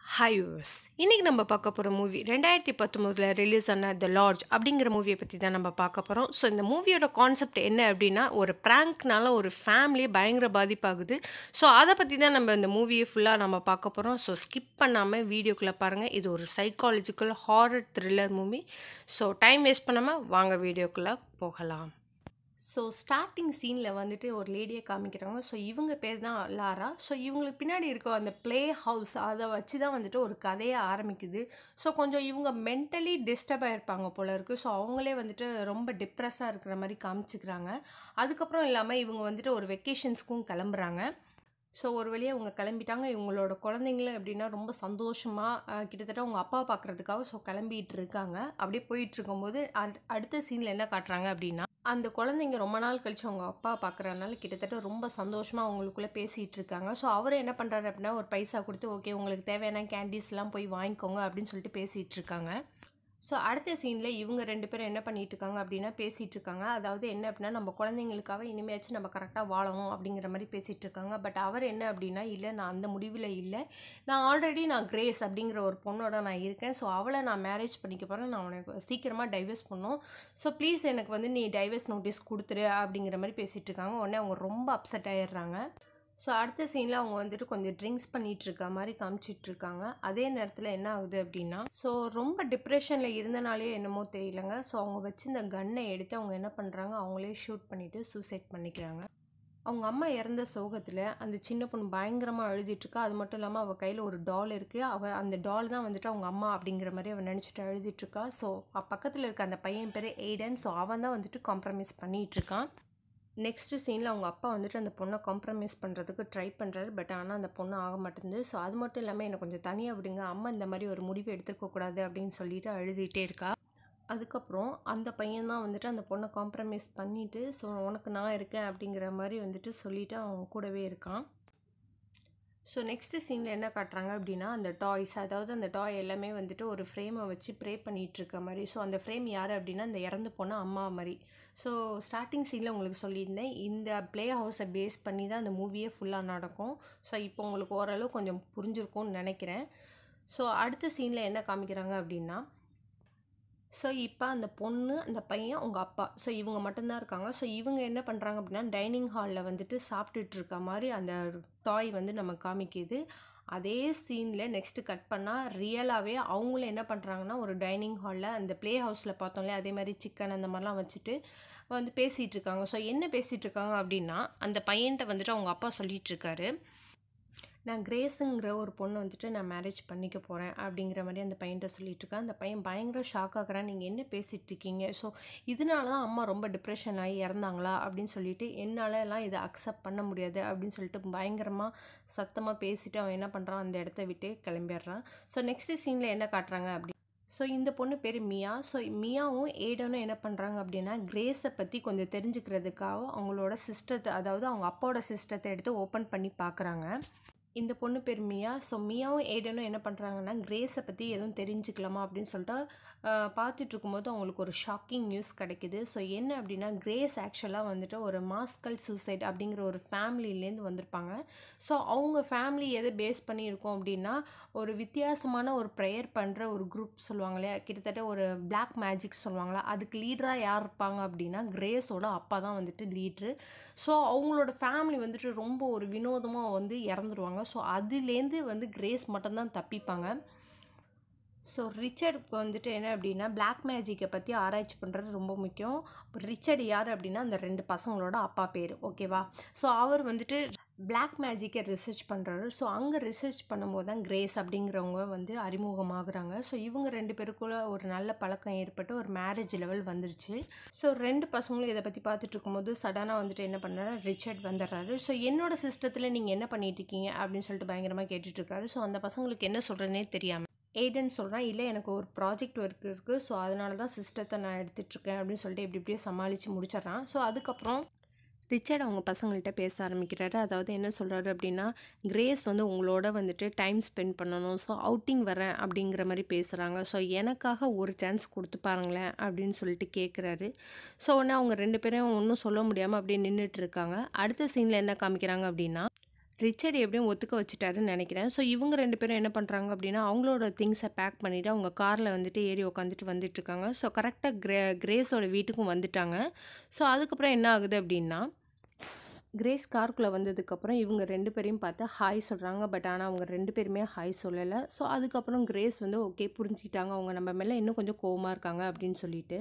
Hi viewers இன்றைக்கி நம்ம பார்க்க போகிற மூவி ரெண்டாயிரத்தி பத்தொம்போதில் ரிலீஸ் ஆன த லார்ஜ் அப்படிங்கிற மூவியை பற்றி தான் நம்ம பார்க்க போகிறோம் ஸோ இந்த மூவியோட கான்செப்ட் என்ன அப்படின்னா ஒரு ப்ராங்க்னால ஒரு ஃபேமிலி பயங்கர பாதிப்பாகுது ஸோ அதை பற்றி தான் நம்ம இந்த மூவியை ஃபுல்லாக நம்ம பார்க்க போகிறோம் ஸோ ஸ்கிப் பண்ணாமல் வீடியோக்குள்ளே பாருங்கள் இது ஒரு psychological horror thriller movie so time waste பண்ணாமல் வாங்க வீடியோக்குள்ளே போகலாம் ஸோ ஸ்டார்டிங் சீனில் வந்துட்டு ஒரு லேடியை காமிக்கிறாங்க ஸோ இவங்க பேர் தான் லாரா ஸோ இவங்களுக்கு பின்னாடி இருக்க அந்த ப்ளே ஹவுஸ் அதை வச்சு தான் வந்துட்டு ஒரு கதையை ஆரம்பிக்குது ஸோ கொஞ்சம் இவங்க மென்டலி டிஸ்டர்ப் ஆகிருப்பாங்க போல இருக்குது ஸோ அவங்களே வந்துட்டு ரொம்ப டிப்ரெஸ்ஸாக இருக்கிற மாதிரி காமிச்சிக்கிறாங்க அதுக்கப்புறம் இல்லாமல் இவங்க வந்துட்டு ஒரு வெக்கேஷன்ஸ்க்கும் கிளம்புறாங்க ஸோ ஒரு வழியாக அவங்க கிளம்பிட்டாங்க இவங்களோட குழந்தைங்களும் எப்படின்னா ரொம்ப சந்தோஷமாக கிட்டத்தட்ட அவங்க அப்பா பார்க்குறதுக்காக ஸோ கிளம்பிட்டு இருக்காங்க அப்படியே போயிட்டு இருக்கும்போது அடு- அடுத்த சீனில் என்ன காட்டுறாங்க அப்படின்னா அந்த குழந்தைங்க ரொம்ப நாள் கழிச்சு அவங்க அப்பா பார்க்குறதுனால கிட்டத்தட்ட ரொம்ப சந்தோஷமாக அவங்களுக்குள்ளே பேசிகிட்டு இருக்காங்க ஸோ அவர் என்ன பண்ணுறாரு அப்படின்னா ஒரு பைசா கொடுத்து ஓகே உங்களுக்கு தேவையான கேண்டீஸ்லாம் போய் வாங்கிக்கோங்க அப்படின்னு சொல்லிட்டு பேசிகிட்டு இருக்காங்க ஸோ அடுத்த சீனில் இவங்க ரெண்டு பேரும் என்ன பண்ணிட்டு இருக்காங்க அப்படின்னா பேசிகிட்டு இருக்காங்க அதாவது என்ன அப்படின்னா நம்ம குழந்தைங்களுக்காக இனிமேயாச்சும் நம்ம கரெக்டாக வாழணும் அப்படிங்கிற மாதிரி பேசிகிட்டு இருக்காங்க பட் அவர் என்ன அப்படின்னா இல்லை நான் அந்த முடிவில் இல்லை நான் ஆல்ரெடி நான் கிரேஸ் அப்படிங்கிற ஒரு பொண்ணோட நான் இருக்கேன் ஸோ அவளை நான் மேரேஜ் பண்ணிக்க போகிறேன் நான் உனக்கு சீக்கிரமாக டைவர்ஸ் பண்ணும் ஸோ ப்ளீஸ் எனக்கு வந்து நீ டைவர்ஸ் நோட்டீஸ் கொடுத்துரு அப்படிங்கிற மாதிரி பேசிகிட்டு இருக்காங்க உடனே அவங்க ரொம்ப அப்செட் ஆயிடுறாங்க ஸோ அடுத்த சீனில் அவங்க வந்துட்டு கொஞ்சம் ட்ரிங்க்ஸ் பண்ணிட்டு இருக்க மாதிரி காமிச்சிட்டு இருக்காங்க அதே நேரத்தில் என்ன ஆகுது அப்படின்னா ஸோ ரொம்ப டிப்ரெஷனில் இருந்தனாலே என்னமோ தெரியலங்க ஸோ அவங்க வச்சு இந்த கன்னை எடுத்து அவங்க என்ன பண்ணுறாங்க அவங்களே ஷூட் பண்ணிவிட்டு சூசைட் பண்ணிக்கிறாங்க அவங்க அம்மா இறந்த சோகத்தில் அந்த சின்ன பொண்ணு பயங்கரமாக அழுதிட்டு இருக்கா அது மட்டும் இல்லாமல் அவள் கையில் ஒரு டால் இருக்குது அவள் அந்த டால் தான் வந்துட்டு அவங்க அம்மா அப்படிங்கிற மாதிரி அவள் நினச்சிட்டு அழுதிட்டு இருக்கா ஸோ பக்கத்தில் இருக்க அந்த பையன் பேர் எய்டன் ஸோ அவன் தான் வந்துட்டு காம்ப்ரமைஸ் பண்ணிகிட்டு இருக்கான் நெக்ஸ்ட் சீனில் அவங்க அப்பா வந்துட்டு அந்த பொண்ணை காம்ப்ரமைஸ் பண்ணுறதுக்கு ட்ரை பண்ணுறாரு பட் ஆனால் அந்த பொண்ணு ஆக மாட்டேங்குது ஸோ அது மட்டும் இல்லாமல் என்னை கொஞ்சம் தனியாக விடுங்க அம்மா இந்த மாதிரி ஒரு முடிவு எடுத்துக்க கூடாது அப்படின்னு சொல்லிட்டு அழுதுகிட்டே இருக்கா அதுக்கப்புறம் அந்த பையன் தான் வந்துட்டு அந்த பொண்ணை காம்ப்ரமைஸ் பண்ணிவிட்டு ஸோ உனக்கு நான் இருக்கேன் அப்படிங்கிற மாதிரி வந்துட்டு சொல்லிவிட்டு அவன் கூடவே இருக்கான் ஸோ நெக்ஸ்ட் சீனில் என்ன காட்டுறாங்க அப்படின்னா அந்த டாய்ஸ் அதாவது அந்த டாய் எல்லாமே வந்துட்டு ஒரு ஃப்ரேமை வச்சு ப்ரே பண்ணிகிட்டு இருக்க மாதிரி ஸோ அந்த ஃப்ரேம் யார் அப்படின்னா அந்த இறந்து போன அம்மா மாதிரி ஸோ ஸ்டார்டிங் சீனில் உங்களுக்கு சொல்லியிருந்தேன் இந்த ப்ளே ஹவுஸை பேஸ் பண்ணி தான் அந்த மூவியே ஃபுல்லாக நடக்கும் ஸோ இப்போ உங்களுக்கு ஓரளவு கொஞ்சம் புரிஞ்சிருக்கும்னு நினைக்கிறேன் ஸோ அடுத்த சீனில் என்ன காமிக்கிறாங்க அப்படின்னா ஸோ இப்போ அந்த பொண்ணு அந்த பையன் அவங்க அப்பா ஸோ இவங்க மட்டும்தான் இருக்காங்க ஸோ இவங்க என்ன பண்ணுறாங்க அப்படின்னா டைனிங் ஹாலில் வந்துட்டு சாப்பிட்டுட்டு இருக்க மாதிரி அந்த டாய் வந்து நம்ம காமிக்குது அதே சீனில் நெக்ஸ்ட்டு கட் பண்ணால் ரியலாகவே அவங்களும் என்ன பண்ணுறாங்கன்னா ஒரு டைனிங் ஹாலில் அந்த ப்ளே ஹவுஸில் பார்த்தோம்ல அதே மாதிரி சிக்கன் அந்த மாதிரிலாம் வச்சுட்டு வந்து பேசிகிட்டு இருக்காங்க ஸோ என்ன பேசிகிட்டு இருக்காங்க அப்படின்னா அந்த பையன்கிட்ட வந்துட்டு அவங்க அப்பா சொல்லிட்டு இருக்காரு நான் கிரேஸுங்கிற ஒரு பொண்ணு வந்துட்டு நான் மேரேஜ் பண்ணிக்க போகிறேன் அப்படிங்கிற மாதிரி அந்த பையன்கிட்ட சொல்லிட்டு இருக்கேன் அந்த பையன் பயங்கர ஷாக் ஆகுறான் நீங்கள் என்ன பேசிகிட்டு இருக்கீங்க ஸோ இதனால தான் அம்மா ரொம்ப டிப்ரெஷன் ஆகி இறந்தாங்களா அப்படின்னு சொல்லிட்டு என்னால எல்லாம் இதை அக்செப்ட் பண்ண முடியாது அப்படின்னு சொல்லிட்டு பயங்கரமாக சத்தமாக பேசிட்டு அவன் என்ன பண்ணுறான் அந்த இடத்த விட்டு கிளம்பிடுறான் ஸோ நெக்ஸ்ட் சீனில் என்ன காட்டுறாங்க அப்படி ஸோ இந்த பொண்ணு பேர் மியா ஸோ மியாவும் ஏடனும் என்ன பண்ணுறாங்க அப்படின்னா கிரேஸை பற்றி கொஞ்சம் தெரிஞ்சுக்கிறதுக்காக அவங்களோட சிஸ்டத்தை அதாவது அவங்க அப்பாவோட சிஸ்டத்தை எடுத்து ஓப்பன் பண்ணி பார்க்குறாங்க இந்த பொண்ணு பேர் மியா ஸோ மியாவும் ஏடனும் என்ன பண்ணுறாங்கன்னா கிரேஸை பற்றி எதுவும் தெரிஞ்சுக்கலாமா அப்படின்னு சொல்லிட்டு ஆஹ், பார்த்துட்டு இருக்கும்போது அவங்களுக்கு ஒரு ஷாக்கிங் நியூஸ் கிடைக்குது ஸோ என்ன அப்படின்னா கிரேஸ் ஆக்சுவலாக வந்துட்டு ஒரு மாஸ்கல் சூசைட் அப்படிங்கிற ஒரு ஃபேமிலிலேருந்து வந்திருப்பாங்க ஸோ அவங்க ஃபேமிலி எதை பேஸ் பண்ணி இருக்கும் அப்படின்னா ஒரு வித்தியாசமான ஒரு ப்ரேயர் பண்ணுற ஒரு குரூப் சொல்லுவாங்க இல்லையா கிட்டத்தட்ட ஒரு பிளாக் மேஜிக் சொல்லுவாங்களா அதுக்கு லீடராக யார் இருப்பாங்க அப்படின்னா கிரேஸோட அப்பா தான் வந்துட்டு லீட்ரு ஸோ அவங்களோட ஃபேமிலி வந்துட்டு ரொம்ப ஒரு வினோதமாக வந்து இறந்துருவாங்க ஸோ அதுலேருந்து வந்து கிரேஸ் மட்டும்தான் தப்பிப்பாங்க ஸோ ரிச்சர்டுக்கு வந்துட்டு என்ன அப்படின்னா பிளாக் மேஜிக்கை பற்றி ஆராய்ச்சி பண்ணுறது ரொம்ப முக்கியம் ரிச்சர்டு யார் அப்படின்னா அந்த ரெண்டு பசங்களோட அப்பா பேர் ஓகேவா ஸோ அவர் வந்துட்டு பிளாக் மேஜிக்கை ரிசர்ச் பண்ணுறாரு ஸோ அங்கே ரிசர்ச் பண்ணும்போது தான் கிரேஸ் அப்படிங்கிறவங்க வந்து அறிமுகமாகுறாங்க ஸோ இவங்க ரெண்டு பேருக்குள்ள ஒரு நல்ல பழக்கம் ஏற்பட்டு ஒரு மேரேஜ் லெவல் வந்துருச்சு ஸோ ரெண்டு பசங்களும் இதை பற்றி பார்த்துட்டு இருக்கும்போது சடனாக வந்துட்டு என்ன பண்ணுறாரு ரிச்சர்ட் வந்துடுறாரு ஸோ என்னோட சிஸ்டத்தில் நீங்கள் என்ன பண்ணிட்டு இருக்கீங்க அப்படின்னு சொல்லிட்டு பயங்கரமாக கேட்டுட்ருக்காரு ஸோ அந்த பசங்களுக்கு என்ன சொல்கிறதுனே தெரியாமல் ஏடன் சொல்கிறான் இல்லை எனக்கு ஒரு ப்ராஜெக்ட் ஒர்க் இருக்குது ஸோ அதனால தான் சிஸ்டத்தை நான் எடுத்துகிட்ருக்கேன் அப்படின்னு சொல்லிட்டு இப்படி இப்படியே சமாளித்து முடிச்சிடுறான் ஸோ அதுக்கப்புறம் ரிச்சர்ட் அவங்க பசங்கள்கிட்ட பேச ஆரம்பிக்கிறாரு அதாவது என்ன சொல்கிறாரு அப்படின்னா கிரேஸ் வந்து உங்களோட வந்துட்டு டைம் ஸ்பெண்ட் பண்ணணும் ஸோ அவுட்டிங் வரேன் அப்படிங்கிற மாதிரி பேசுகிறாங்க ஸோ எனக்காக ஒரு சான்ஸ் கொடுத்து பாருங்களேன் அப்படின்னு சொல்லிட்டு கேட்குறாரு ஸோ உடனே அவங்க ரெண்டு பேரும் ஒன்றும் சொல்ல முடியாமல் அப்படியே நின்றுட்டு இருக்காங்க அடுத்த சீனில் என்ன காமிக்கிறாங்க அப்படின்னா ரிச்சர்ட் எப்படியும் ஒத்துக்க வச்சுட்டாருன்னு நினைக்கிறேன். ஸோ இவங்க 2 பேரும் என்ன பண்றாங்க அப்படின்னா, அவங்களோட திங்ஸ பேக் பண்ணிட்டு அவங்க கார்ல வந்துட்டு ஏறி உட்காந்துட்டு வந்துட்டுருக்காங்க. ஸோ கரெக்ட்டா கிரே கிரேஸோட வீட்டுக்கும் வந்துட்டாங்க. ஸோ அதுக்கப்புறம் என்ன ஆகுது அப்படின்னா, கிரேஸ் காருக்குள்ள வந்ததுக்கப்புறம் இவங்க 2 பேரையும் பார்த்து ஹாய் சொல்றாங்க. பட் ஆனா அவங்க 2 பேருமே ஹாய் சொல்லல. ஸோ அதுக்கப்புறம் கிரேஸ் வந்து ஓகே புரிஞ்சுக்கிட்டாங்க. அவங்க நம்ம மேல இன்னும் கொஞ்சம் கோவமா இருக்காங்க அப்படின்னு சொல்லிட்டு.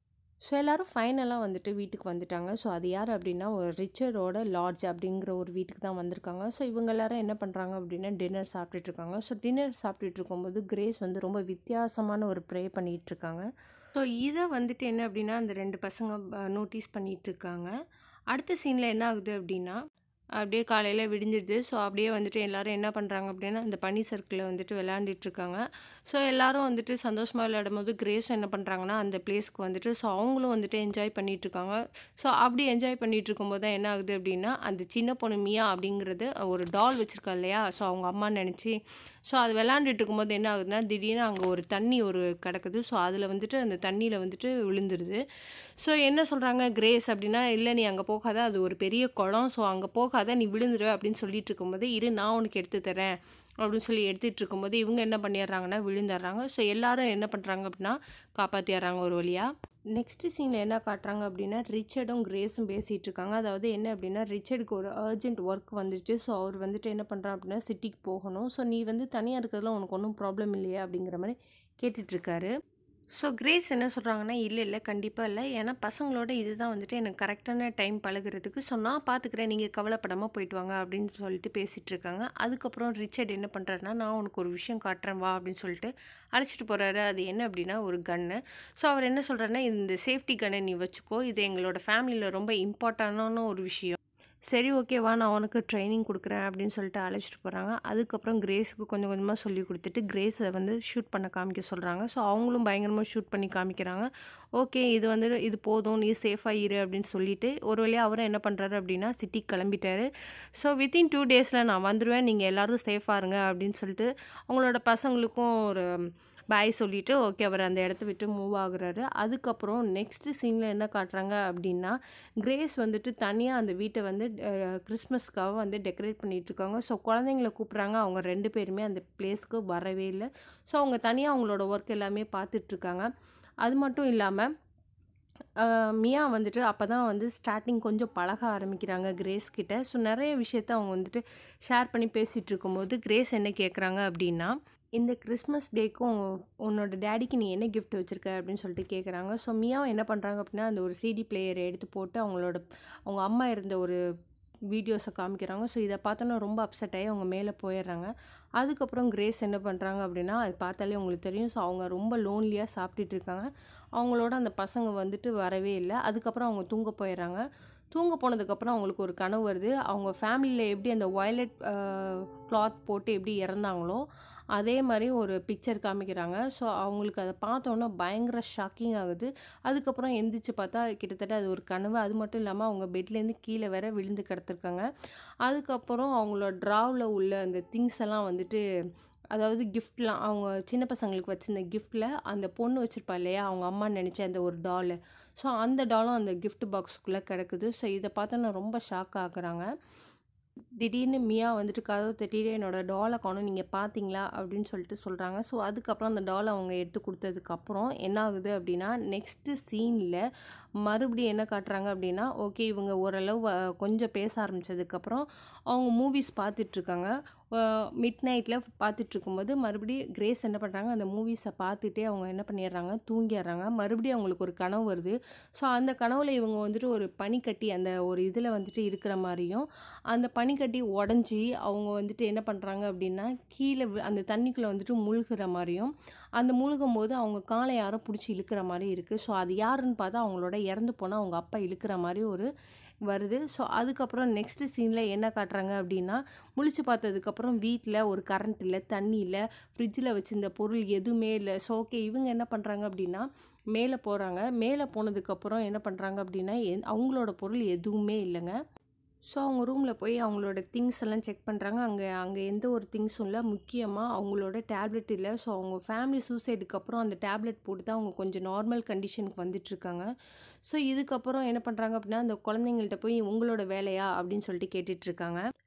ஸோ எல்லாரும் ஃபைனலா வந்துட்டு வீட்டுக்கு வந்துட்டாங்க. ஸோ அது யார் அப்படின்னா, ஒரு ரிச்சர்டோட லாட்ஜ் அப்படிங்கிற ஒரு வீட்டுக்கு தான் வந்திருக்காங்க. ஸோ இவங்க எல்லாரும் என்ன பண்றாங்க அப்படின்னா, டின்னர் சாப்பிட்டுட்டு இருக்காங்க. ஸோ டின்னர் சாப்பிட்டுட்டு இருக்கும்போது கிரேஸ் வந்து ரொம்ப வித்தியாசமான ஒரு ப்ரே பண்ணிட்டு இருக்காங்க. ஸோ இத வந்துட்டு என்ன அப்படின்னா, அந்த 2 பசங்க ப நோட்டீஸ் பண்ணிட்டு இருக்காங்க. அடுத்த சீன்ல என்ன ஆகுது அப்படின்னா, அப்படியே காலையில விடிஞ்சிடுது. ஸோ அப்படியே வந்துட்டு எல்லாரும் என்ன பண்றாங்க அப்படின்னா, அந்த பனி சறுக்குல வந்துட்டு விளையாண்டுட்டு இருக்காங்க. ஸோ எல்லாரும் வந்துட்டு சந்தோஷமா விளையாடும்போது கிரேஸும் என்ன பண்றாங்கன்னா, அந்த பிளேஸ்க்கு வந்துட்டு ஸோ அவங்களும் வந்துட்டு என்ஜாய் பண்ணிட்டு இருக்காங்க. ஸோ அப்படி என்ஜாய் பண்ணிட்டு இருக்கும்போது தான் என்ன ஆகுது அப்படின்னா, அந்த சின்ன பொண்ணு மியா அப்படிங்கிறது ஒரு டால் வச்சிருக்கா இல்லையா? ஸோ அவங்க அம்மான்னு நெனச்சு, ஸோ அது விளையாண்டுட்டு இருக்கும்போது என்ன ஆகுதுன்னா, திடீர்னு அங்க ஒரு தண்ணி ஒரு கிடக்குது. ஸோ அதில வந்துட்டு அந்த தண்ணீல வந்துட்டு விழுந்துருது. ஸோ என்ன சொல்றாங்க கிரேஸ் அப்படின்னா, "இல்ல நீ அங்க போகாத. அது ஒரு பெரிய குளம். ஸோ அங்க போகாத. நீ விழுந்துருவ" அப்படின்னு சொல்லிட்டு இருக்கும்போது, "இரு நான் உனக்கு எடுத்து தரேன்" அப்படின்னு சொல்லி எடுத்துட்டு இருக்கும்போது, இவங்க என்ன பண்ணிடுறாங்கன்னா விழுந்துடுறாங்க. ஸோ எல்லாரும் என்ன பண்றாங்க அப்படின்னா, காப்பாத்திடுறாங்க ஒரு வழியா. நெக்ஸ்ட் சீன்ல என்ன காட்டுறாங்க அப்படின்னா, ரிச்சர்டும் கிரேஸும் பேசிட்டு இருக்காங்க. அதாவது என்ன அப்படின்னா, ரிச்சர்டுக்கு ஒரு அர்ஜென்ட் ஒர்க் வந்துருச்சு. ஸோ அவர் வந்துட்டு என்ன பண்றார் அப்படின்னா, சிட்டிக்கு போகணும். ஸோ "நீ வந்து தனியா இருக்கிறதுல உனக்கு ஒண்ணும் ப்ராப்ளம் இல்லையா?" அப்படிங்கிற மாரி கேட்டுட்டு இருக்காரு. ஸோ கிரேஸ் என்ன சொல்றாங்கன்னா, "இல்ல, இல்ல. கண்டிப்பா இல்ல. ஏன்னா பசங்களோட இதுதான் வந்துட்டு எனக்கு கரெக்ட்டான டைம் பழகுறதுக்கு. ஸோ நான் பார்த்துக்கிறேன். நீங்க கவலைப்படாம போயிட்டு வாங்க" அப்படின்னு சொல்லிட்டு பேசிட்டு இருக்காங்க. அதுக்கப்புறம் ரிச்சர்ட் என்ன பண்றாருன்னா, "நான் உனக்கு ஒரு விஷயம் காட்டுறேன் வா" அப்படின்னு சொல்லிட்டு அழைச்சிட்டு போறாரு. அது என்ன அப்படின்னா, ஒரு கன்னு. ஸோ அவர் என்ன சொல்றாருன்னா, "இந்த சேஃப்டி கன்ன நீ வச்சுக்கோ. இது எங்களோட ஃபேமிலில ரொம்ப இம்பார்ட்டன்டான ஒரு விஷயம். சரி ஓகே வா நான் உனக்கு ட்ரெய்னிங் குடுக்குறேன்" அப்படின்னு சொல்லிட்டு அழைச்சிட்டு போறாங்க. அதுக்கப்புறம் கிரேஸுக்கு கொஞ்சம் கொஞ்சமா சொல்லிக் குடுத்துட்டு, கிரேஸ வந்து ஷூட் பண்ண காமிக்க சொல்றாங்க. ஸோ அவங்களும் பயங்கரமா ஷூட் பண்ணி காமிக்கிறாங்க. "ஓகே இது வந்து இது போதும். நீ சேஃபா இரு" அப்படின்னு சொல்லிட்டு, ஒரு வழியா அவரும் என்ன பண்றாரு அப்படின்னா, சிட்டிக்கு கிளம்பிட்டாரு. ஸோ வித்தின் 2 டேஸ்ல நான் வந்துருவேன். நீங்க எல்லாரும் சேஃபா இருங்க அப்படின்னு சொல்லிட்டு, அவங்களோட பசங்களுக்கும் ஒரு பாய் சொல்லிட்டு, ஓகே அவர் அந்த இடத்த விட்டு மூவ் ஆகுறாரு. அதுக்கப்புறம் நெக்ஸ்ட் சீன்ல என்ன காட்டுறாங்க அப்படின்னா, கிரேஸ் வந்துட்டு தனியா அந்த வீட்ட வந்து அ கிறிஸ்மஸ்க்காக வந்து டெக்கரேட் பண்ணிட்டு இருக்காங்க. ஸோ குழந்தைங்கள கூப்பிடுறாங்க. அவங்க 2 பேருமே அந்த பிளேஸ்க்கு வரவே இல்ல. ஸோ அவங்க தனியா அவங்களோட ஒர்க் எல்லாமே பார்த்துட்டு இருக்காங்க. அது மட்டும் இல்லாம, அ மியா வந்துட்டு அப்பதான் வந்து ஸ்டார்ட்டிங் கொஞ்சம் பழக ஆரம்பிக்கிறாங்க கிரேஸ் கிட்ட. ஸோ நெறைய விஷயத்த அவங்க வந்துட்டு ஷேர் பண்ணி பேசிட்டு இருக்கும்போது, கிரேஸ் என்ன கேட்குறாங்க அப்படின்னா, "இந்த கிறிஸ்மஸ் டேக்கும் உன்னோட டாடிக்கு நீ என்ன கிஃப்ட் வச்சிருக்க?" அப்படின்னு சொல்லிட்டு கேட்குறாங்க. ஸோ மியாவும் என்ன பண்றாங்க அப்படின்னா, அந்த ஒரு சிடி பிளேயர எடுத்து போட்டு அவங்களோட அவங்க அம்மா இருந்த ஒரு வீடியோஸ காமிக்கிறாங்க. ஸோ இத பார்த்தோன்னே ரொம்ப அப்செட் ஆயி அவங்க மேல போயிடுறாங்க. அதுக்கப்புறம் கிரேஸ் என்ன பண்றாங்க அப்படின்னா, அது பார்த்தாலே உங்களுக்கு தெரியும். ஸோ அவங்க ரொம்ப லோன்லியா சாப்பிட்டுட்டு இருக்காங்க. அவங்களோட அந்த பசங்க வந்துட்டு வரவே இல்ல. அதுக்கப்புறம் அவங்க தூங்க போயிடுறாங்க. தூங்க போனதுக்கப்புறம் அவங்களுக்கு ஒரு கனவு வருது. அவங்க ஃபேமிலில எப்படி அந்த வயலட் அ கிளாத் போட்டு எப்படி இறந்தாங்களோ, அதே மாரி ஒரு பிக்சர் காமிக்கிறாங்க. ஸோ அவங்களுக்கு அத பார்த்தோன்னே பயங்கர ஷாக்கிங் ஆகுது. அதுக்கப்புறம் எந்திரிச்சு பார்த்தா கிட்டத்தட்ட அது ஒரு கனவு. அது மட்டும் இல்லாம அவங்க பெட்லேருந்து கீழ வேற விழுந்து கிடந்திருக்காங்க. அதுக்கப்புறம் அவங்களோட ட்ராவ்ல உள்ள அந்த திங்ஸ் எல்லாம் வந்துட்டு அதாவது கிஃப்ட்லாம் அவங்க சின்ன பசங்களுக்கு வச்சிருந்த கிஃப்ட்ல அந்த பொண்ணு வச்சிருப்பா இல்லையா? அவங்க அம்மான்னு நெனச்ச அந்த ஒரு டாலு. ஸோ அந்த டாலும் அந்த கிஃப்ட் பாக்ஸ்க்குள்ள கிடக்குது. ஸோ இத பார்த்தோன்னே ரொம்ப ஷாக் ஆகுறாங்க. திடீர்னு மியா வந்துட்டு கதவ தட்டிட்டு, "என்னோட டால காணோம். நீங்க பார்த்தீங்களா?" அப்படின்னு சொல்லிட்டு சொல்றாங்க. ஸோ அதுக்கப்புறம் அந்த டால அவங்க எடுத்து குடுத்ததுக்கப்புறம் என்ன ஆகுது அப்படின்னா, நெக்ஸ்ட் சீன்ல மறுபடியும் என்ன காட்டுறாங்க அப்படின்னா, ஓகே இவங்க ஓரளவு அ கொஞ்சம் பேச ஆரம்பிச்சதுக்கப்புறம், அவங்க மூவிஸ் பார்த்துட்ருக்காங்க. அ மிட் நைட்ல பார்த்துட்ருக்கும்போது மறுபடியும் கிரேஸ் என்ன பண்றாங்க, அந்த மூவிஸ பார்த்துட்டே அவங்க என்ன பண்ணிடுறாங்க, தூங்கிடுறாங்க. மறுபடியும் அவங்களுக்கு ஒரு கனவு வருது. ஸோ அந்த கனவுல இவங்க வந்துட்டு ஒரு பனிக்கட்டி அந்த ஒரு இதில வந்துட்டு இருக்கிற மாரியும், அந்த பனிக்கட்டி உடைஞ்சு அவங்க வந்துட்டு என்ன பண்றாங்க அப்படின்னா, கீழ வி அந்த தண்ணிக்குள்ள வந்துட்டு முழ்குற மாரியும், அந்த முழுகும்போது அவங்க கால யாரோ புடிச்சு இழுக்கிற மாரி இருக்கு. ஸோ அது யாருன்னு பார்த்தா அவங்களோட இறந்து போன அவங்க அப்பா இழுக்கிற மாரி ஒரு வருது. ஸோ அதுக்கப்புறம் நெக்ஸ்ட் சீன்ல என்ன காட்டுறாங்க அப்படின்னா, முழிச்சு பார்த்ததுக்கப்புறம் வீட்ல ஒரு கரண்ட் இல்ல, தண்ணி இல்ல, ஃப்ரிட்ஜில வச்சிருந்த பொருள் எதுவுமே இல்ல. ஸோ ஓகே இவங்க என்ன பண்றாங்க அப்படின்னா, மேல போறாங்க. மேல போனதுக்கப்புறம் என்ன பண்றாங்க அப்படின்னா, என் அவங்களோட பொருள் எதுவுமே இல்லங்க. ஸோ அவங்க ரூம்ல போய் அவங்களோட திங்ஸ் எல்லாம் செக் பண்றாங்க. அங்க அங்க எந்த ஒரு திங்ஸும் இல்ல. முக்கியமா அவங்களோட டேப்லெட் இல்ல. ஸோ அவங்க ஃபேமிலி சூசைடுக்கு அப்புறம் அந்த டேப்லெட் போட்டு தான் அவங்க கொஞ்சம் நார்மல் கண்டிஷனுக்கு வந்துட்டுருக்காங்க. ஸோ இதுக்கப்புறம் என்ன பண்றாங்க அப்படின்னா, அந்த குழந்தைங்கள்ட்ட போய் "உங்களோட வேலையா?" அப்படின்னு சொல்லிட்டு கேட்டுட்ருக்காங்க.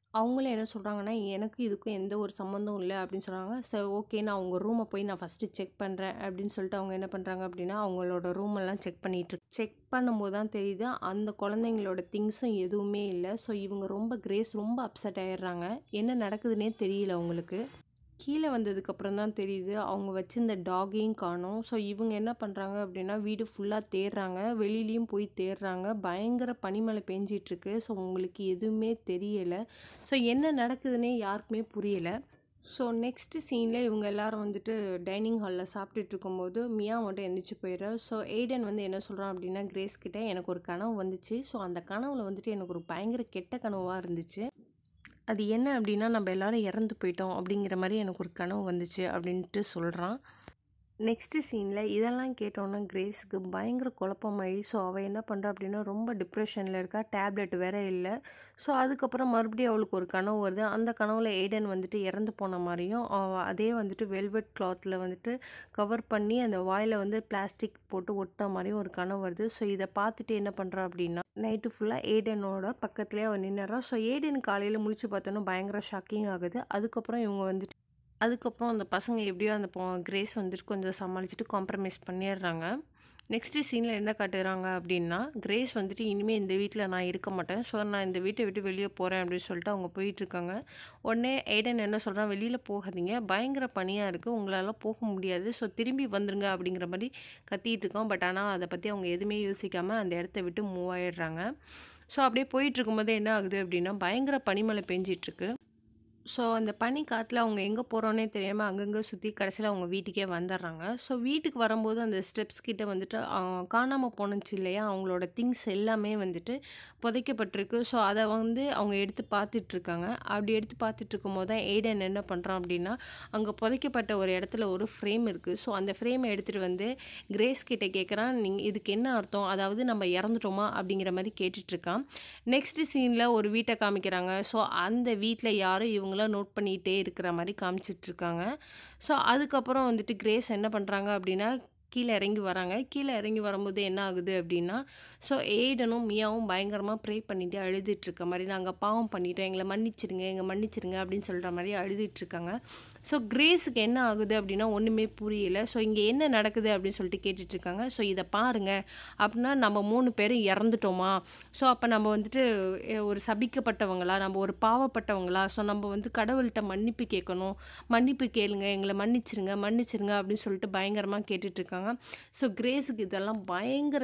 அவங்களும் என்ன சொல்கிறாங்கன்னா எனக்கு இதுக்கும் எந்த ஒரு சம்மந்தம் இல்லை அப்படின்னு சொல்கிறாங்க சரி ஓகே நான் அவங்க ரூமை போய் நான் ஃபஸ்ட்டு செக் பண்ணுறேன் அப்படின்னு சொல்லிட்டு அவங்க என்ன பண்ணுறாங்க அப்படின்னா அவங்களோட ரூமெல்லாம் செக் பண்ணிட்டு செக் பண்ணும்போது தான் தெரியுது அந்த குழந்தைங்களோட திங்ஸும் எதுவுமே இல்லை ஸோ இவங்க ரொம்ப கிரேஸ் ரொம்ப அப்செட் ஆயிடுறாங்க என்ன நடக்குதுன்னே தெரியல அவங்களுக்கு கீழே வந்ததுக்கப்புறம் தான் தெரியுது அவங்க வச்சிருந்த டாகையும் காணோம் ஸோ இவங்க என்ன பண்ணுறாங்க அப்படின்னா வீடு ஃபுல்லாக தேடுறாங்க வெளியிலையும் போய் தேடுறாங்க பயங்கர பனிமழை பெஞ்சிட்ருக்கு ஸோ உங்களுக்கு எதுவுமே தெரியலை ஸோ என்ன நடக்குதுன்னே யாருக்குமே புரியலை ஸோ நெக்ஸ்ட் சீனில் இவங்க எல்லாரும் வந்துட்டு டைனிங் ஹாலில் சாப்பிட்டுட்டு இருக்கும்போது மியா மட்டும் எந்திரிச்சு போயிடுறா ஸோ எய்டன் வந்து என்ன சொல்கிறான் அப்படின்னா கிரேஸ் கிட்ட எனக்கு ஒரு கனவு வந்துச்சு ஸோ அந்த கனவுல வந்துட்டு எனக்கு ஒரு பயங்கர கெட்ட கனவாக இருந்துச்சு அது என்ன அப்படின்னா நம்ம எல்லாரும் இறந்து போயிட்டோம் அப்படிங்கிற மாதிரி எனக்கு ஒரு கனவு வந்துச்சு அப்படின்ட்டு சொல்கிறான் நெக்ஸ்ட்டு சீனில் இதெல்லாம் கேட்டோன்னே கிரேஸ்க்கு பயங்கர குழப்பமாயி ஸோ அவள் என்ன பண்ணுறா அப்படின்னா ரொம்ப டிப்ரெஷனில் இருக்கா டேப்லெட் வேற இல்லை ஸோ அதுக்கப்புறம் மறுபடியும் அவளுக்கு ஒரு கனவு வருது அந்த கனவில் ஏடன் வந்துட்டு இறந்து போன மாதிரியும் அவ அதே வந்துட்டு வெல்வெட் கிளாத்தில் வந்துட்டு கவர் பண்ணி அந்த வாயில் வந்து பிளாஸ்டிக் போட்டு ஒட்ட மாதிரியும் ஒரு கனவு வருது ஸோ இதை பார்த்துட்டு என்ன பண்ணுறா அப்படின்னா நைட்டு ஃபுல்லாக ஏடனோட பக்கத்துலேயே அவள் நின்னுறா ஸோ ஏடன் காலையில் முழிச்சு பார்த்தோன்னா பயங்கர ஷாக்கிங் ஆகுது அதுக்கப்புறம் இவங்க வந்துட்டு அதுக்கப்புறம் அந்த பசங்க எப்படியோ அந்த பொ கிரேஸ் வந்துட்டு கொஞ்சம் சமாளிச்சுட்டு காம்ப்ரமைஸ் பண்ணிடுறாங்க நெக்ஸ்ட்டு சீனில் என்ன காட்டுறாங்க அப்படின்னா கிரேஸ் வந்துட்டு இனிமேல் இந்த வீட்டில் நான் இருக்க மாட்டேன் ஸோ நான் இந்த வீட்டை விட்டு வெளியே போகிறேன் அப்படின்னு சொல்லிட்டு அவங்க போயிட்டுருக்காங்க உடனே ஏடன் என்ன சொல்கிறான் வெளியில் போகாதீங்க பயங்கர பனியாக இருக்குது உங்களால் போக முடியாது ஸோ திரும்பி வந்துருங்க அப்படிங்கிற மாதிரி கத்திட்டு இருக்கோம் பட் ஆனால் அதை பற்றி அவங்க எதுவுமே யோசிக்காமல் அந்த இடத்த விட்டு மூவ் ஆயிடுறாங்க ஸோ அப்படியே போயிட்டு இருக்கும்போது என்ன ஆகுது அப்படின்னா பயங்கர பனிமழை பெஞ்சிட்ருக்கு ஸோ அந்த பனி காற்றுல அவங்க எங்கே போகிறோன்னே தெரியாமல் அங்கங்கே சுற்றி கடைசியில் அவங்க வீட்டுக்கே வந்துடுறாங்க ஸோ வீட்டுக்கு வரும்போது அந்த ஸ்டெப்ஸ் கிட்ட வந்துட்டு காணாமல் போணுச்சு இல்லையா அவங்களோட திங்ஸ் எல்லாமே வந்துட்டு புதைக்கப்பட்டிருக்கு ஸோ அதை வந்து அவங்க எடுத்து பார்த்துட்ருக்காங்க அப்படி எடுத்து பார்த்துட்டு இருக்கும்போது தான் ஏடன் என்ன பண்ணுறான் அப்படின்னா அங்கே புதைக்கப்பட்ட ஒரு இடத்துல ஒரு ஃப்ரேம் இருக்குது ஸோ அந்த ஃப்ரேமை எடுத்துகிட்டு வந்து கிரேஸ் கிட்ட கேட்குறான் நீங்கள் இதுக்கு என்ன அர்த்தம் அதாவது நம்ம இறந்துட்டோமா அப்படிங்கிற மாதிரி கேட்டுட்ருக்கான் நெக்ஸ்ட் சீனில் ஒரு வீட்டை காமிக்கிறாங்க ஸோ அந்த வீட்டில் யாரும் இவங்கள நோட் பண்ணிகிட்டே இருக்கிற மாதிரி காமிச்சிட்ருக்காங்க ஸோ அதுக்கப்புறம் வந்துட்டு கிரேஸ் என்ன பண்ணுறாங்க அப்படின்னா கீழே இறங்கி வராங்க கீழே இறங்கி வரும்போது என்ன ஆகுது அப்படின்னா ஸோ ஏடனும் மியாவும் பயங்கரமாக ப்ரே பண்ணிட்டு அழுதுட்டு இருக்க மாதிரி நாங்கள் பாவம் பண்ணிட்டோம் எங்களை மன்னிச்சிருங்க எங்களை மன்னிச்சிருங்க அப்படின்னு சொல்கிற மாதிரி அழுதுட்டு இருக்காங்க ஸோ கிரேஸுக்கு என்ன ஆகுது அப்படின்னா ஒன்றுமே புரியல ஸோ இங்கே என்ன நடக்குது அப்படின்னு சொல்லிட்டு கேட்டுட்டு இருக்காங்க ஸோ இதை பாருங்க அப்படின்னா நம்ம மூணு பேரும் இறந்துட்டோமா ஸோ அப்போ நம்ம வந்துட்டு எ, ஒரு சபிக்கப்பட்டவங்களா நம்ம ஒரு பாவப்பட்டவங்களா ஸோ நம்ம வந்து கடவுள்கிட்ட மன்னிப்பு கேட்கணும் மன்னிப்பு கேளுங்க எங்களை மன்னிச்சிருங்க மன்னிச்சிருங்க அப்படின்னு சொல்லிட்டு பயங்கரமாக கேட்டுட்டு இருக்காங்க ஸோ கிரேஸுக்கு இதெல்லாம் பயங்கர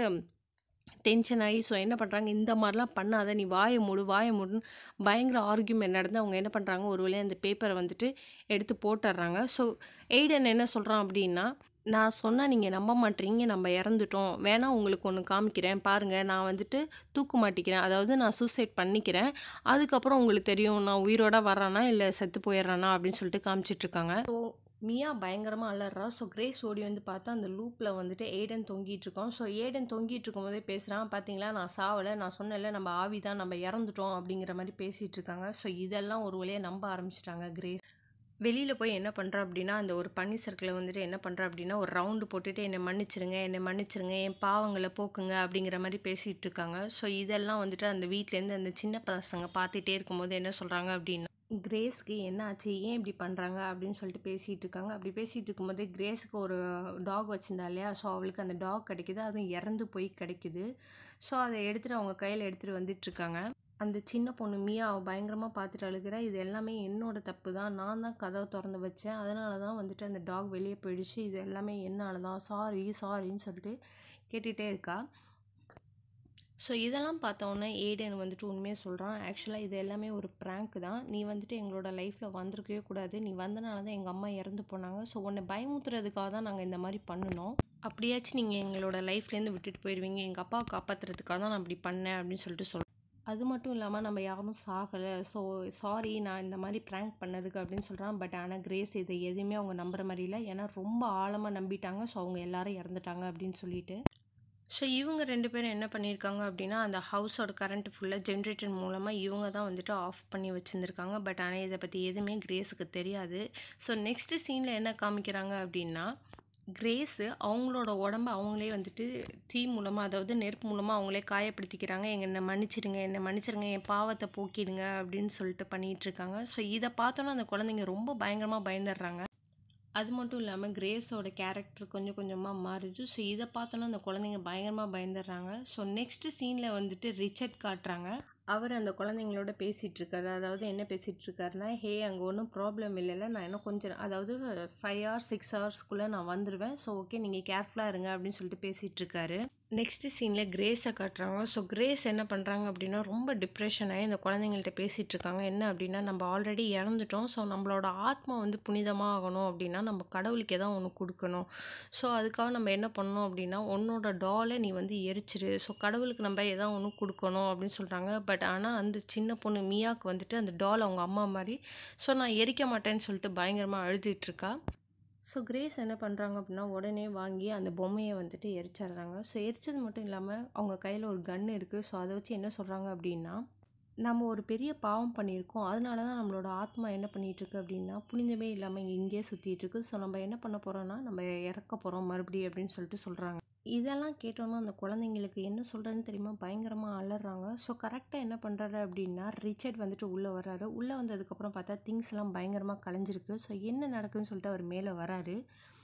டென்ஷன் ஆகி ஸோ என்ன பண்ணுறாங்க இந்த மாதிரிலாம் பண்ணாத நீ வாயை மூடு வாயை மூடுன்னு பயங்கர ஆர்கியூமெண்ட் நடந்து அவங்க என்ன பண்ணுறாங்க ஒரு வழியாக அந்த பேப்பரை வந்துட்டு எடுத்து போட்டுடுறாங்க ஸோ எய்டன் என்ன சொல்கிறான் அப்படின்னா நான் சொன்னால் நீங்கள் நம்ப மாட்டீங்க நம்ம இறந்துட்டோம் வேணா உங்களுக்கு ஒன்று காமிக்கிறேன் பாருங்கள் நான் வந்துட்டு தூக்கு மாட்டிக்கிறேன் அதாவது நான் சூசைட் பண்ணிக்கிறேன் அதுக்கப்புறம் உங்களுக்கு தெரியும் நான் உயிரோட வர்றானா இல்லை செத்து போயிடுறானா அப்படின்னு சொல்லிட்டு காமிச்சிட்ருக்காங்க ஸோ மியா பயங்கரமாக அலறா ஸோ கிரேஸ் ஓடி வந்து பார்த்தா அந்த லூப்பில் வந்துட்டு ஏடன் தொங்கிட்டு இருக்கோம் ஸோ ஏடன் தொங்கிட்டு இருக்கும்போதே பேசுகிறான் பார்த்தீங்களா நான் சாவலை நான் சொன்னேன்ல நம்ம ஆவி தான் நம்ம இறந்துட்டோம் அப்படிங்கிற மாதிரி பேசிகிட்டு இருக்காங்க ஸோ இதெல்லாம் ஒரு வழியாக நம்ப ஆரம்பிச்சிட்டாங்க கிரேஸ் வெளியில் போய் என்ன பண்ணுறா அப்படின்னா அந்த ஒரு பனி சர்க்கிளை வந்துட்டு என்ன பண்ணுறா அப்படின்னா ஒரு ரவுண்டு போட்டுட்டு என்னை மன்னிச்சிருங்க என்னை மன்னிச்சிருங்க என் பாவங்களை போக்குங்க அப்படிங்கிற மாதிரி பேசிகிட்டு இருக்காங்க ஸோ இதெல்லாம் வந்துட்டு அந்த வீட்டிலேருந்து அந்த சின்ன பசங்க பார்த்துட்டே இருக்கும்போது என்ன சொல்கிறாங்க அப்படின்னா கிரேஸ்க்கு என்ன ஆச்சு ஏன் இப்படி பண்ணுறாங்க அப்படின்னு சொல்லிட்டு பேசிகிட்டு இருக்காங்க அப்படி பேசிகிட்டு இருக்கும்போது கிரேஸுக்கு ஒரு டாக் வச்சிருந்தா இல்லையா ஸோ அவளுக்கு அந்த டாக் கிடைக்குது அதுவும் இறந்து போய் கிடைக்குது ஸோ அதை எடுத்துகிட்டு அவங்க கையில் எடுத்துகிட்டு வந்துட்டுருக்காங்க அந்த சின்ன பொண்ணு மியா அவள் பயங்கரமாக பார்த்துட்டு அழுகிறா இது எல்லாமே என்னோட தப்பு தான் நான் தான் கதவை திறந்து வச்சேன் அதனால தான் வந்துட்டு அந்த டாக் வெளியே போயிடுச்சு இது எல்லாமே என்னால் தான் சாரி சாரின்னு சொல்லிட்டு கேட்டுகிட்டே இருக்கா ஸோ இதெல்லாம் பார்த்தோன்னே ஏடன் வந்துட்டு உண்மையாக சொல்கிறான் ஆக்சுவலாக இது எல்லாமே ஒரு ப்ராங்க் தான் நீ வந்துட்டு எங்களோட லைஃப்பில் வந்திருக்கவே கூடாது நீ வந்தனால தான் எங்கள் அம்மா இறந்து போனாங்க ஸோ உன்னை பயமுத்துறதுக்காக தான் நாங்கள் இந்த மாதிரி பண்ணினோம் அப்படியாச்சும் நீங்கள் எங்களோட லைஃப்லேருந்து விட்டுட்டு போயிடுவீங்க எங்கள் அப்பாவை காப்பாற்றுறதுக்காக தான் நான் அப்படி பண்ணேன் அப்படின்னு சொல்லிட்டு சொல்கிறேன் அது மட்டும் இல்லாமல் நம்ம யாரும் சாகலை ஸோ சாரி நான் இந்த மாதிரி ப்ராங்க் பண்ணதுக்கு அப்படின்னு சொல்கிறான் பட் ஆனால் கிரேஸ் இதை எதுவுமே அவங்க நம்புற மாதிரி இல்லை ஏன்னா ரொம்ப ஆழமாக நம்பிட்டாங்க ஸோ அவங்க எல்லாரும் இறந்துட்டாங்க அப்படின்னு சொல்லிட்டு ஸோ இவங்க ரெண்டு பேரும் என்ன பண்ணியிருக்காங்க அப்படின்னா அந்த ஹவுஸோட கரண்ட் ஃபுல்லாக ஜென்ரேட்டர் மூலமாக இவங்க தான் வந்துட்டு ஆஃப் பண்ணி வச்சுருந்துருக்காங்க பட் ஆனால் இதை பற்றி எதுவுமே கிரேஸுக்கு தெரியாது ஸோ நெக்ஸ்ட்டு சீனில் என்ன காமிக்கிறாங்க அப்படின்னா கிரேஸு அவங்களோட உடம்ப அவங்களே வந்துட்டு தீ மூலமாக அதாவது நெருப்பு மூலமாக அவங்களே காயப்படுத்திக்கிறாங்க எங்க என்னை மன்னிச்சிடுங்க என்னை மன்னிச்சிடுங்க என் பாவத்தை போக்கிடுங்க அப்படின்னு சொல்லிட்டு பண்ணிகிட்டு இருக்காங்க ஸோ இதை பார்த்தோன்னா அந்த குழந்தைங்க ரொம்ப பயங்கரமாக பயந்துடுறாங்க அது மட்டும் இல்லாமல் கிரேஸோட கேரக்டர் கொஞ்சம் கொஞ்சமாக மாறுது ஸோ இதை பார்த்தோன்னா அந்த குழந்தைங்க பயங்கரமாக பயந்துடுறாங்க ஸோ நெக்ஸ்ட் சீனில் வந்துட்டு ரிச்சர்ட் காட்டுறாங்க அவர் அந்த குழந்தைங்களோட பேசிகிட்டு இருக்காரு அதாவது என்ன பேசிகிட்டு இருக்காருன்னா ஹே அங்கே ஒன்றும் ப்ராப்ளம் இல்லைல்ல நான் இன்னும் கொஞ்சம் அதாவது ஃபைவ் ஹவர்ஸ் சிக்ஸ் ஹவர்ஸ்க்குள்ளே நான் வந்துடுவேன் ஸோ ஓகே நீங்கள் கேர்ஃபுல்லாக இருங்க அப்படின்னு சொல்லிட்டு பேசிகிட்டு இருக்காரு நெக்ஸ்ட் சீனில் கிரேஸை காட்டுறாங்க ஸோ கிரேஸ் என்ன பண்ணுறாங்க அப்படின்னா ரொம்ப டிப்ரெஷன் ஆகி இந்த குழந்தைங்கள்ட்ட பேசிகிட்டு இருக்காங்க என்ன அப்படின்னா நம்ம ஆல்ரெடி இறந்துட்டோம் ஸோ நம்மளோட ஆத்மா வந்து புனிதமாக ஆகணும் அப்படின்னா நம்ம கடவுளுக்கு எதாவது ஒன்று கொடுக்கணும் ஸோ அதுக்காக நம்ம என்ன பண்ணணும் அப்படின்னா உன்னோட டாலை நீ வந்து எரிச்சிரு ஸோ கடவுளுக்கு நம்ம எதாவது ஒன்று கொடுக்கணும் அப்படின்னு சொல்கிறாங்க பட் ஆனால் அந்த சின்ன பொண்ணு மியாவுக்கு வந்துட்டு அந்த டால் அவங்க அம்மா மாதிரி ஸோ நான் எரிக்க மாட்டேன்னு சொல்லிட்டு பயங்கரமாக அழுதுட்டு இருக்கா ஸோ கிரேஸ் என்ன பண்ணுறாங்க அப்படின்னா உடனே வாங்கி அந்த பொம்மையை வந்துட்டு எரிச்சிடுறாங்க ஸோ எரிச்சது மட்டும் இல்லாமல் அவங்க கையில் ஒரு கன் இருக்குது ஸோ அதை வச்சு என்ன சொல்கிறாங்க அப்படின்னா நம்ம ஒரு பெரிய பாவம் பண்ணியிருக்கோம் அதனால தான் நம்மளோட ஆத்மா என்ன பண்ணிகிட்ருக்கு அப்படின்னா புனிதமே இல்லாமல் இங்கே இங்கேயே சுற்றிட்டு இருக்கு ஸோ நம்ம என்ன பண்ண போகிறோம்னா நம்ம இறக்க போகிறோம் மறுபடியும் அப்படின்னு சொல்லிட்டு சொல்கிறாங்க இதெல்லாம் கேட்டோன்னா அந்த குழந்தைங்களுக்கு என்ன சொல்கிறதுன்னு தெரியுமா பயங்கரமாக அலறாங்க ஸோ கரெக்டாக என்ன பண்ணுறாரு அப்படின்னா ரிச்சர்ட் வந்துட்டு உள்ளே வராரு உள்ளே வந்ததுக்கப்புறம் பார்த்தா திங்ஸ் எல்லாம் பயங்கரமாக கலைஞ்சிருக்கு ஸோ என்ன நடக்குதுன்னு சொல்லிட்டு அவர் மேலே வராரு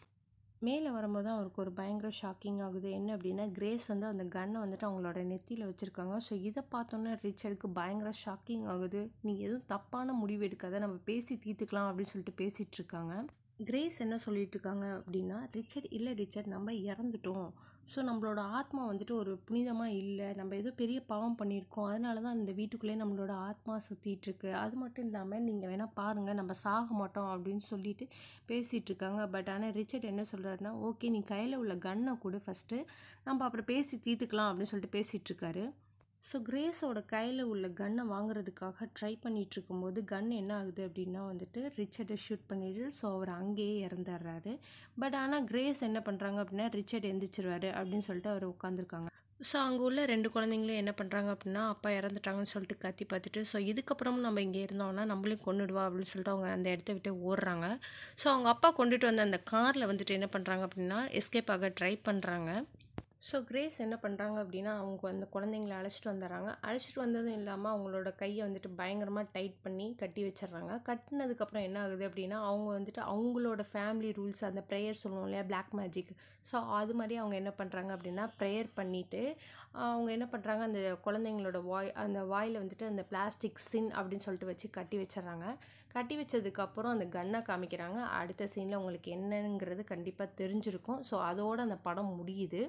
மேலே வரும்போது தான் அவருக்கு ஒரு பயங்கர ஷாக்கிங் ஆகுது என்ன அப்படின்னா கிரேஸ் வந்து அந்த கன்னை வந்துட்டு அவங்களோட நெத்தியில் வச்சுருக்காங்க ஸோ இதை பார்த்தோன்னே ரிச்சர்டுக்கு பயங்கர ஷாக்கிங் ஆகுது நீங்கள் எதுவும் தப்பான முடிவு எடுக்காத நம்ம பேசி தீர்த்துக்கலாம் அப்படின்னு சொல்லிட்டு பேசிகிட்டு இருக்காங்க கிரேஸ் என்ன சொல்லிட்டு இருக்காங்க அப்படின்னா ரிச்சர்ட் இல்லை ரிச்சர்ட் நம்ம இறந்துட்டோம் ஸோ நம்மளோட ஆத்மா வந்துட்டு ஒரு புனிதமாக இல்லை நம்ம ஏதோ பெரிய பாவம் பண்ணியிருக்கோம் அதனால தான் இந்த வீட்டுக்குள்ளேயே நம்மளோட ஆத்மா சுற்றிட்டுருக்கு அது மட்டும் இல்லாமல் நீங்கள் வேணால் பாருங்கள் நம்ம சாக மாட்டோம் அப்படின்னு சொல்லிட்டு பேசிகிட்டு இருக்காங்க பட் ஆனால் ரிச்சர்ட் என்ன சொல்கிறாருன்னா ஓகே நீ கையில் உள்ள கன்னை கொடு ஃபஸ்ட்டு நம்ம அப்புறம் பேசி தீர்த்துக்கலாம் அப்படின்னு சொல்லிட்டு பேசிகிட்டு இருக்காரு ஸோ கிரேஸோட கையில் உள்ள கன்னை வாங்குறதுக்காக ட்ரை பண்ணிகிட்டு இருக்கும்போது கன் என்ன ஆகுது அப்படின்னா வந்துட்டு ரிச்சர்டை ஷூட் பண்ணிட்டு ஸோ அவர் அங்கேயே இறந்துடுறாரு பட் ஆனால் கிரேஸ் என்ன பண்ணுறாங்க அப்படின்னா ரிச்சர்ட் எந்திரிச்சிருவாரு அப்படின்னு சொல்லிட்டு அவர் உட்காந்துருக்காங்க ஸோ அங்கே உள்ள ரெண்டு குழந்தைங்களும் என்ன பண்ணுறாங்க அப்படின்னா அப்பா இறந்துட்டாங்கன்னு சொல்லிட்டு கத்தி பார்த்துட்டு ஸோ இதுக்கப்புறம் நம்ம இங்கே இருந்தோம்னா நம்மளையும் கொண்டுடுவா அப்படின்னு சொல்லிட்டு அவங்க அந்த இடத்த விட்டு ஓடுறாங்க ஸோ அவங்க அப்பா கொண்டுட்டு வந்த அந்த காரில் வந்துட்டு என்ன பண்ணுறாங்க அப்படின்னா எஸ்கேப் ஆக ட்ரை பண்ணுறாங்க ஸோ கிரேஸ் என்ன பண்ணுறாங்க அப்படின்னா அவங்க அந்த குழந்தைங்கள அழைச்சிட்டு வந்துடுறாங்க அழைச்சிட்டு வந்ததும் இல்லாமல் அவங்களோட கையை வந்துட்டு பயங்கரமாக டைட் பண்ணி கட்டி வச்சிடுறாங்க கட்டினதுக்கப்புறம் என்ன ஆகுது அப்படின்னா அவங்க வந்துட்டு அவங்களோட ஃபேமிலி ரூல்ஸ் அந்த ப்ரேயர் சொல்லுவோம் இல்லையா பிளாக் மேஜிக் ஸோ அது மாதிரி அவங்க என்ன பண்ணுறாங்க அப்படின்னா ப்ரேயர் பண்ணிவிட்டு அவங்க என்ன பண்ணுறாங்க அந்த குழந்தைங்களோட வாய் அந்த வாயில் வந்துட்டு அந்த பிளாஸ்டிக் சின் அப்படின்னு சொல்லிட்டு வச்சு கட்டி வச்சிடுறாங்க கட்டி வச்சதுக்கப்புறம் அந்த கன்னை காமிக்கிறாங்க அடுத்த சீனில் உங்களுக்கு என்னங்கிறது கண்டிப்பாக தெரிஞ்சிருக்கும் ஸோ அதோடு அந்த படம் முடியுது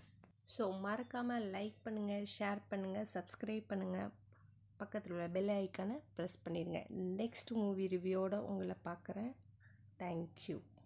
ஸோ மறக்காமல் லைக் பண்ணுங்கள் ஷேர் பண்ணுங்கள் சப்ஸ்கிரைப் பண்ணுங்கள் பக்கத்தில் உள்ள பெல் ஐக்கானை ப்ரெஸ் பண்ணிடுங்க நெக்ஸ்ட் மூவி ரிவ்யூவோட உங்களை பார்க்குறேன் தேங்க்யூ